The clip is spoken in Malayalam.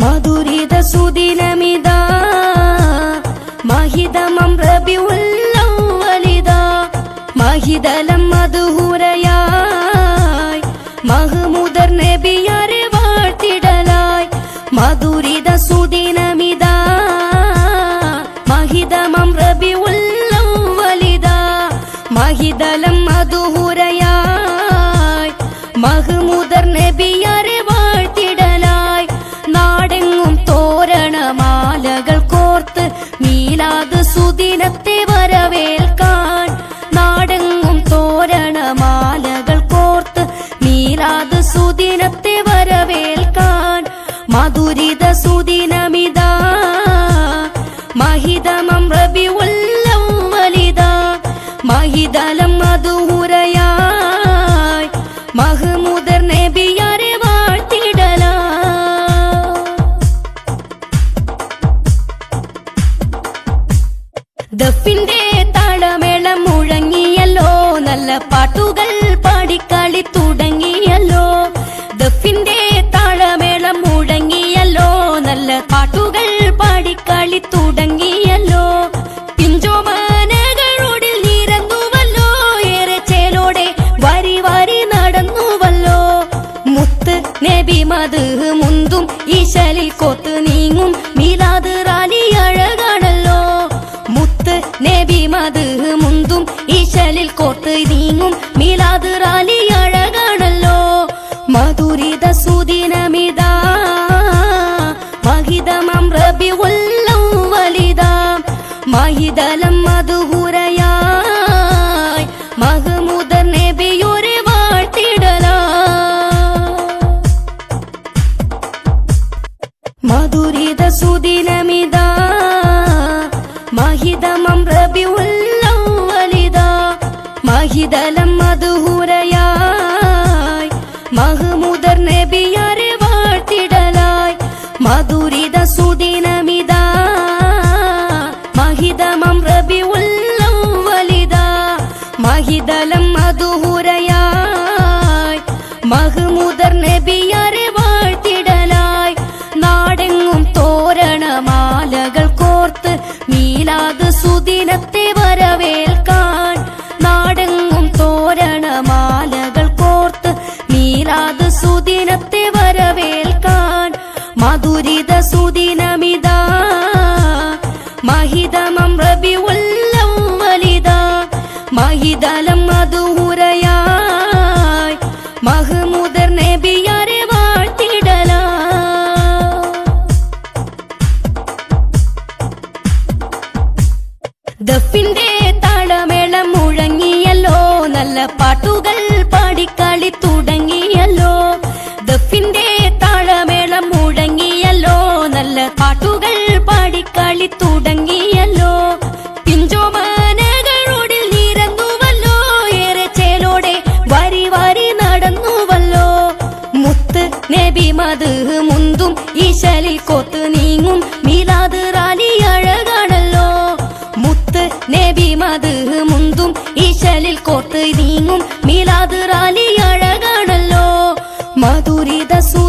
മധുരിത സുദിനമിത മഹിതമം റബിഉല്ലവലിത മഹിതലം മധുഹുരയായി മഹ്മുദർ നബിയരെ വാഴ്ത്തിടലായി മധുരിത സുദിനമിത മഹിതമം റബിഉല്ലവലിത മഹിതലം മധുഹുരയായി മഹ്മുദർ നബിയരെ വാഴ്ത്തിടലായി നാടെങ്ങും തോരണമാലകൾ കോർത്ത് മീലാത് സുദിനത്തെ വരവേൽക്കാൻ നാടെങ്ങും തോരണമാലകൾ കോർത്ത് മീലാത് സുദിനത്തെ വരവേൽക്കാൻ മധുരിത സുദിനമിതാ മഹിതമം റബിഉല്ലവലിത മഹിതലം മധുഹുരയായി മഹ്മുദർ നബിയരെ വാഴ്ത്തിടലാ ദഫിന്റെ താളമേളം മുഴങ്ങിയല്ലോ നല്ല പാട്ടുകൾ പാടിക്കളി തുടങ്ങിയല്ലോ ദഫിന്റെ താളമേളം മുഴങ്ങിയല്ലോ നല്ല പാട്ടുകൾ പാടിക്കളി തുടങ്ങിയല്ലോ പിഞ്ചോമാനകളോടിൽ നിരന്നുവല്ലോ ഏറെ ചേലോടെ വരി വരി നടന്നുവല്ലോ മുത്ത് നബി മത് മുന്തും ഈശലിൽ കൊത്ത് നീങ്ങും മീലാത് റാലി അഴകാണല്ലോ മുത്ത് നബി മത് മുന്തും ഈശലിൽ കോർത്ത് നീങ്ങും മീലാത് റാലി അഴകാണല്ലോ മധുരിത സുദിനമിതാ മഹിതമം റബിഉല്ലവലിത മഹിതലം മധുഹുരയായി മഹ്മുദർ നബിയൊരെ വാഴ്ത്തിടലാ മധുരിത സുദിനമിതാ മഹിതമം റബിഉല്ലവലിത മഹിതലം മധുഹുരയായി മഹ്മുദർ നബിയരെ വാഴ്ത്തിടലായി മധുരിത സുദിനമിതാ മഹിതമം റബിഉല്ലവലിത മഹിതലം മധുഹുരയായി മഹ്മുദർ നബിയരെ വാഴ്ത്തിടലായി നാടെങ്ങും തോരണമാലകൾ കോർത്ത് മീലാത് സുദിനത്തെ വരവേൽക്കാൻ നാടെങ്ങും തോരണമാലകൾ കോർത്ത് മീലാത് സുദിനത്തെ വരവേൽക്കാൻ മധുരിത സുദിനമിതാ മഹിതമം റബിഉല്ലവലിത മഹിതലം മധുഹുരയായി മഹ്മുദർ നബിയരെ വാഴ്ത്തിടലാ ദഫിന്റെ താളമേളം മുഴങ്ങിയല്ലോ നല്ല പാട്ടുകൾ പാടിക്കളി തുടങ്ങിയല്ലോ ദഫിന്റെ താളമേളം മുഴങ്ങിയല്ലോ നല്ല പാട്ടുകൾ പാടിക്കളി തുടങ്ങിയല്ലോ പിഞ്ചോമാനകളോടിൽ നിരന്നുവല്ലോ ഏറെ ചേലോടെ വരി വരി നടന്നുവല്ലോ മുത്ത് നബി മത് മുന്തും ഈശലിൽ കൊത്ത് നീങ്ങും മീലാത് റാലി അഴകാണല്ലോ മുത്ത് നബി മത് മുന്തും ഈശലിൽ കോർത്ത് നീങ്ങും മീലാത് റാലി അഴകാണല്ലോ മധുരിത സു